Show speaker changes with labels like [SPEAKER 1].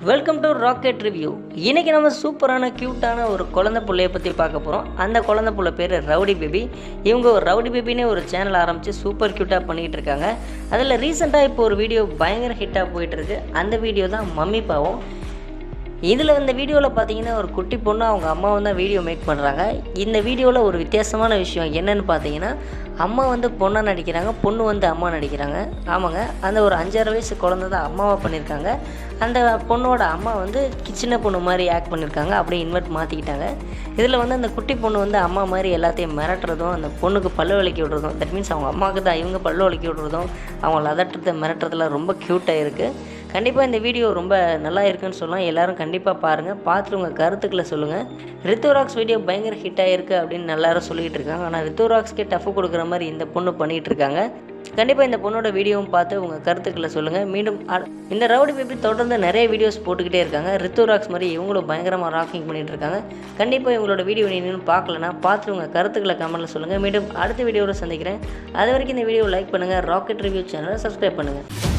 [SPEAKER 1] welcome to rocket review இன்றைக்கி நம்ம சூப்பரான க்யூட்டான ஒரு குழந்தை புள்ளைய பற்றி பார்க்க போகிறோம் அந்த குழந்தை புள்ள பேர் ரவுடி பேபி இவங்க ஒரு ரவுடி பேபினே ஒரு சேனல் ஆரம்பித்து சூப்பர் க்யூட்டாக பண்ணிகிட்டு இருக்காங்க அதில் ரீசெண்டாக இப்போ ஒரு வீடியோ பயங்கர ஹிட்டாக போயிட்டு இருக்கு அந்த வீடியோ தான் மம்மி பாவம் இதில் இந்த வீடியோவில் பார்த்தீங்கன்னா ஒரு குட்டி பொண்ணு அவங்க அம்மாவும் தான் வீடியோ மேக் பண்ணுறாங்க இந்த வீடியோவில் ஒரு வித்தியாசமான விஷயம் என்னன்னு பார்த்தீங்கன்னா அம்மா வந்து பொண்ணாக நடிக்கிறாங்க பொண்ணு வந்து அம்மா நடிக்கிறாங்க ஆமாங்க அந்த ஒரு அஞ்சாறு வயசு குழந்தை தான் அம்மாவாக பண்ணியிருக்காங்க அந்த பொண்ணோட அம்மா வந்து சின்ன பொண்ணு மாதிரி ஆக்ட் பண்ணியிருக்காங்க அப்படியே இன்வெர்ட் மாற்றிக்கிட்டாங்க இதில் வந்து அந்த குட்டி பொண்ணு வந்து அம்மா மாதிரி எல்லாத்தையும் மிரட்டுறதும் அந்த பொண்ணுக்கு பல்லு விளக்கி விடுறதும் தட் மீன்ஸ் அவங்க அம்மாவுக்கு தான் இவங்க பல்லு விளக்கி விடுறதும் அவங்கள அதட்டுறது மிரட்டுறதுலாம் ரொம்ப க்யூட்டாக இருக்குது கண்டிப்பாக இந்த வீடியோ ரொம்ப நல்லா இருக்குன்னு சொல்லலாம் எல்லாரும் கண்டிப்பாக பாருங்கள் பார்த்துட்டு உங்கள் கருத்துக்களை சொல்லுங்கள் ரித்துராக்ஸ் வீடியோ பயங்கர ஹிட் ஆகிருக்கு அப்படின்னு எல்லாரும் சொல்லிகிட்டு இருக்காங்க ஆனால் ரித்துராக்ஸ்க்கே டஃப் கொடுக்குற மாதிரி இந்த பொண்ணு பண்ணிகிட்டு இருக்காங்க கண்டிப்பாக இந்த பொண்ணோட வீடியோவும் பார்த்து உங்கள் கருத்துக்களை சொல்லுங்கள் மீண்டும் அ- இந்த ரவுடி பேபி தொடர்ந்து நிறைய வீடியோஸ் போட்டுக்கிட்டே இருக்காங்க ரித்துராக்ஸ் மாதிரி இவங்களும் பயங்கரமாக ராக்கிங் பண்ணிகிட்டு இருக்காங்க கண்டிப்பாக இவங்களோட வீடியோ நீ இன்னும் பார்க்கலனா பார்த்துட்டு உங்கள் கருத்துக்களை கமெண்ட்டில் சொல்லுங்கள் மீண்டும் அடுத்த வீடியோவில் சந்திக்கிறேன் அது வரைக்கும் இந்த வீடியோ லைக் பண்ணுங்கள் ராக்கெட் ரிவ்யூ சேனலை சப்ஸ்கிரைப் பண்ணுங்கள்